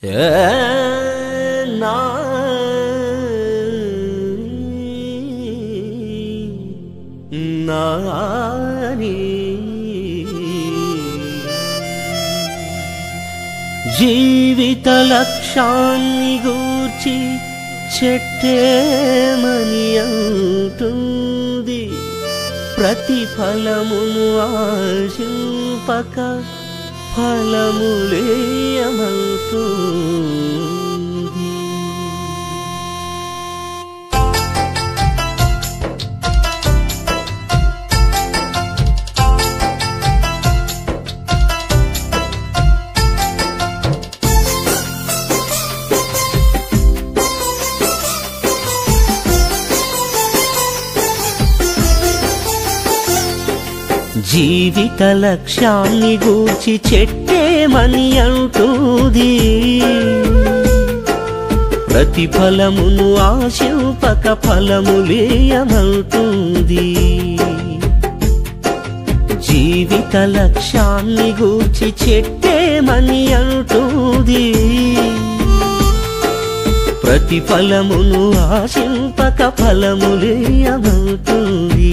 ఏ నా నాని జీవిత లక్ష్యాన్ని గూర్చి చెట్టేమని అంటుంది ప్రతిఫలమును ఆశింపక ఫలములేయమంటుంది జీవిత లక్ష్యాన్ని గూర్చి చెట్టేమని అంటుంది ప్రతిఫలమును ఆశింపక ఫలములేయమంటుంది జీవిత లక్ష్యాన్ని గూర్చి చెట్టేమని అంటుంది ప్రతిఫలమును ఆశింపక ఫలములేయమంటుంది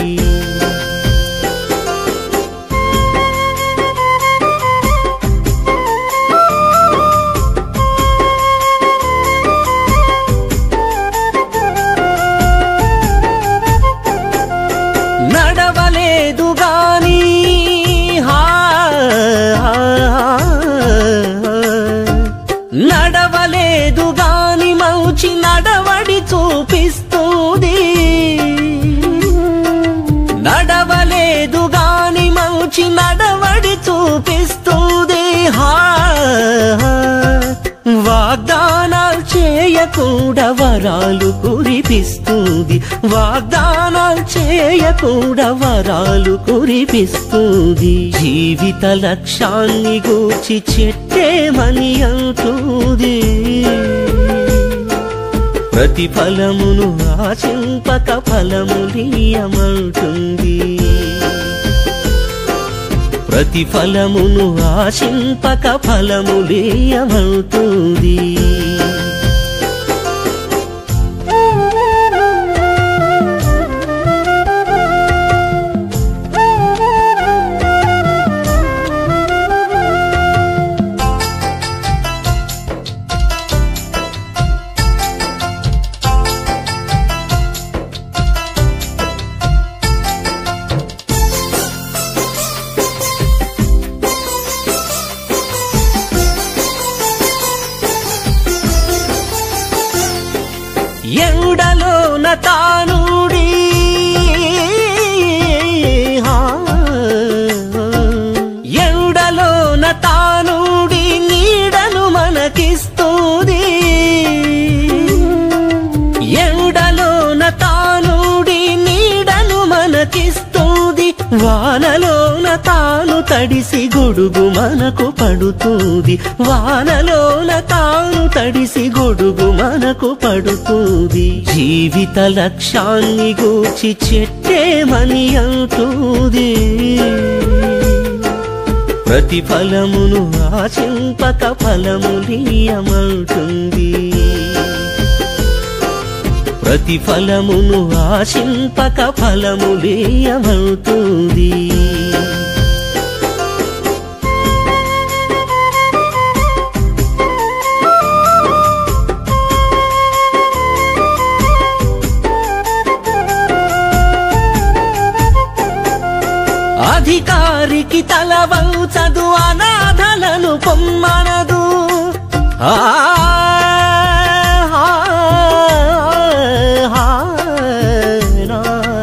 నడవలేదు గాని హా, హా, హా. నడవలేదు గాని మౌచి నడవడి చూపిస్తుంది నడవలేదు గాని మౌచి నడవడి చూపిస్తుంది హా వాగ్దానాలు చేయకుండా వరాలు కురిపిస్తుంది వాగ్దానాలు చేయకుండా వరాలు కురిపిస్తుంది జీవిత లక్ష్యాన్ని గూర్చి చెట్టేమని అంటుంది ప్రతిఫలమును ఆశింపక ఫలములీయమంటుంది ప్రతిఫలమును ఆశింపక ఫలములేయమవుతుంది ఎండలోన తానుడి హా. ఎండలోన తానుడి నీడను మనకిస్తుంది ఎండలోన తానుడి నీడను మనకిస్తుంది వానలోన తాను తడిసి గొడుగు మనకు పడుతుంది వానలోన తాను తడిసి గొడుగు మనకు పడుతుంది జీవిత లక్ష్యాన్ని గూర్చి చెట్టేమని అంటుంది ప్రతిఫలమును ఆశింపక ఫలములీయమంటుంది ప్రతిఫలమును ఆశింపక ఫలములేయమవుతుంది అధికారికి తల వంచదు అనాథలను పొమ్మనదు ఆ హా, హా, నా.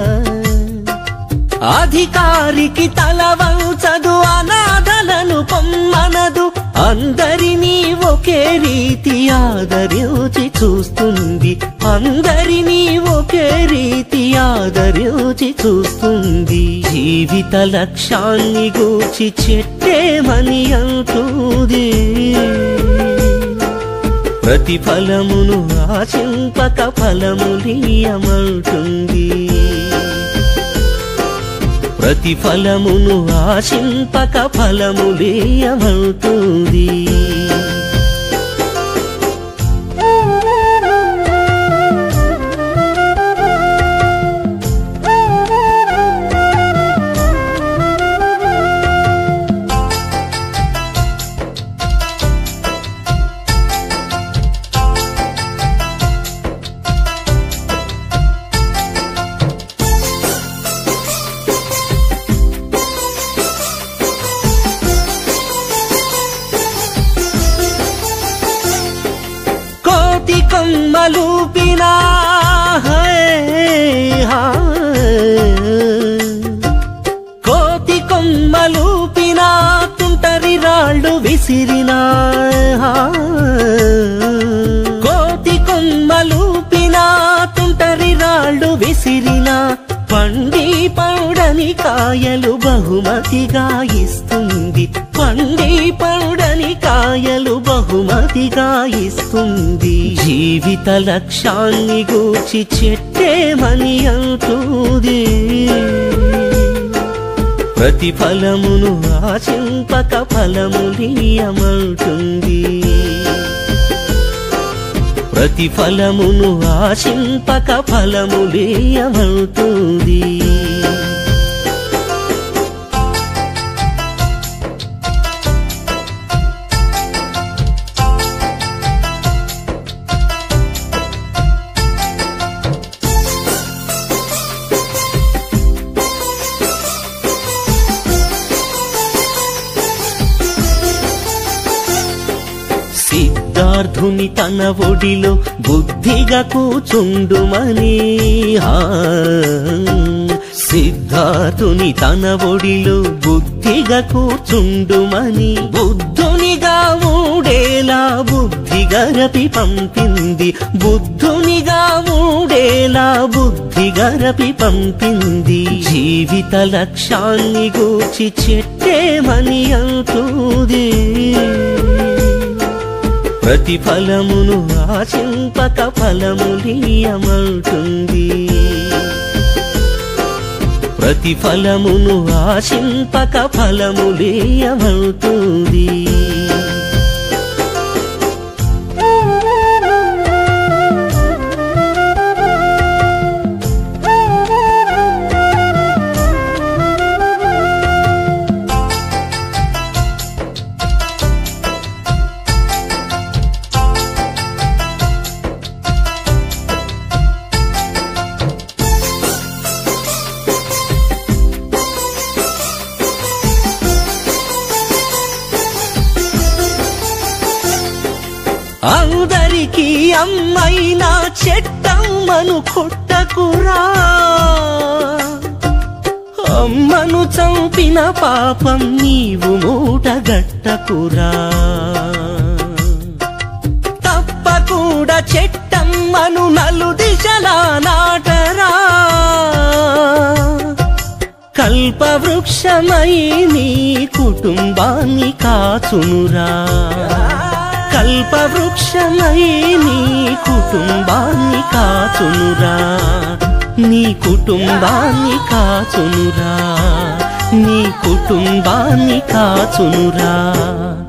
అధికారికి తల వంచదు అనాథలను పొమ్మనదు అందరినీ ఒకే రీతి ఆదరించి చూస్తుంది అందరినీ ఒకే రీతి ఆదరించి చూస్తుంది జీవిత లక్ష్యాన్ని గూర్చి చెట్టేమని అంటుంది ప్రతిఫలమును ఆశింపక ఫలములీయమంటుంది ప్రతిఫలమును ఆశింపక ఫలములేయమవుతుంది విసిరినా కోతి కొమ్మలూపినా తుంటరి రాళ్ళు విసిరినా పండి పౌడని కాయలు బహుమతిగా ఇస్తుంది పండి పౌడని కాయలు బహుమతిగా ఇస్తుంది జీవిత లక్ష్యాన్ని గూర్చి చెట్టేమని అవుతుంది ప్రతిఫలమును ఆశింపక ఫలములీయమంటుంది ప్రతిఫలమును ఆశింపక ఫలములీయమంటుంది సిద్ధార్థుని తన ఒడిలో బుద్ధిగా కూచుండుమని ఆ, సిద్ధార్థుని తన ఒడిలో బుద్ధిగా కూర్చుండుమని బుద్ధునిగా ఊడేలా బుద్ధి గరపి పంపింది బుద్ధునిగా ఊడేలా బుద్ధి గరపి పంపింది జీవిత లక్ష్యాన్ని గూర్చి చెట్టేమని అవుతుంది ప్రతిఫలమును ఆశింపక ఫలములీయమంటుంది ప్రతిఫలమును ఆశింపక ఫలములీయమంటుంది అందరికీ అమ్మైనా చెట్టమ్మను కొట్టకురా అమ్మను చంపిన పాపం నీవు మూటగట్టకురా తప్పకుండా చెట్టమ్మను నలు దిశలా నాటరా కల్పవృక్షమై నీ కుటుంబాన్ని కాచునురా కల్పవృక్షమై నీ కుటుంబాన్ని కాచునురా నీ కుటుంబాన్ని కాచునురా నీ కుటుంబాన్ని కాచునురా